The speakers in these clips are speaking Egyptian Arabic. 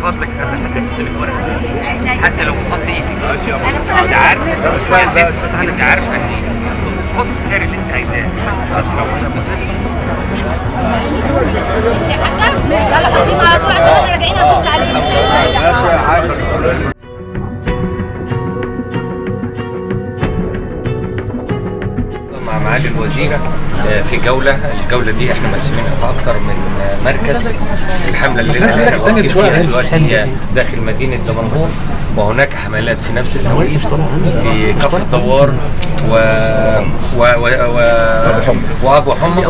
فضلك خلي حد يحط لك ورقه حتى لو بخط ايدك انا انت عارفه يا ست انت عارفه ان حط السعر اللي انت عايزاه بس لو حطيت ماشي يا حاجه يلا حطيهم على طول عشان احنا راجعين هنبص عليهم مع معالي الوزيرة آه، في جولة الجولة دي احنا مقسمينها في أكتر من آه، مركز الحملة اللي احنا واقفين فيها دلوقتي هي داخل مدينة دمنهور وهناك حملات في نفس التوقيت في كفر الدوار و و و و وابو حمص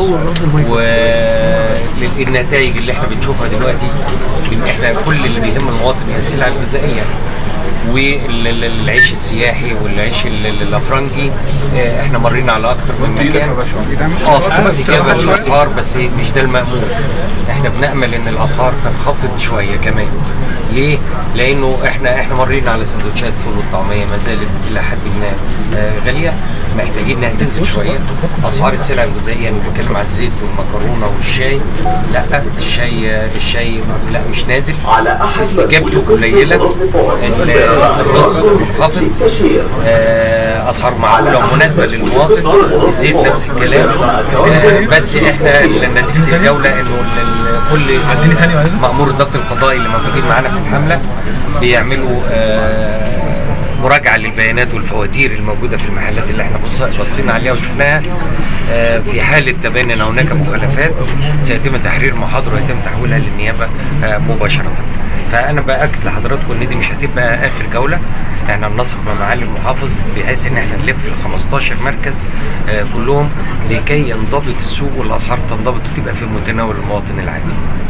والنتائج اللي احنا بنشوفها دلوقتي إن احنا كل اللي بيهم المواطن هي السلع الغذائيه والعيش السياحي والعيش ال- ال- الافرنجي آه، احنا مرينا على اكتر من مكان اه في استجابه للاسعار بس مش ده المامول احنا بنامل ان الاسعار تنخفض شويه كمان ليه؟ لانه احنا احنا مرينا على سندوتشات الفول والطعميه ما زالت الى حد ما آه، غاليه محتاجين انها تنزل شويه اسعار السلع الغذائيه انا بتكلم على الزيت والمكرونه والشاي لا الشاي آه، الشاي لا مش نازل استجابته قليله ال- الرز منخفض آه، اسعار معقوله ومناسبه للمواطن الزيت نفس الكلام آه، بس احنا نتيجه الجوله انه ال- ال- كل مأمور الضبط القضائي اللي موجودين معانا في الحمله بيعملوا آه، مراجعه للبيانات والفواتير الموجوده في المحلات اللي احنا بص- بصينا عليها وشفناها آه، في حاله تبين ان هناك مخالفات سيتم تحرير محاضره ويتم تحويلها للنيابه آه، مباشره فانا باكد لحضراتكم ان دي مش هتبقى اخر جوله احنا بنثق مع معالي المحافظ بحيث ان احنا نلف ال 15 مركز آه، كلهم لكي ينضبط السوق والاسعار تنضبط وتبقى في متناول المواطن العادي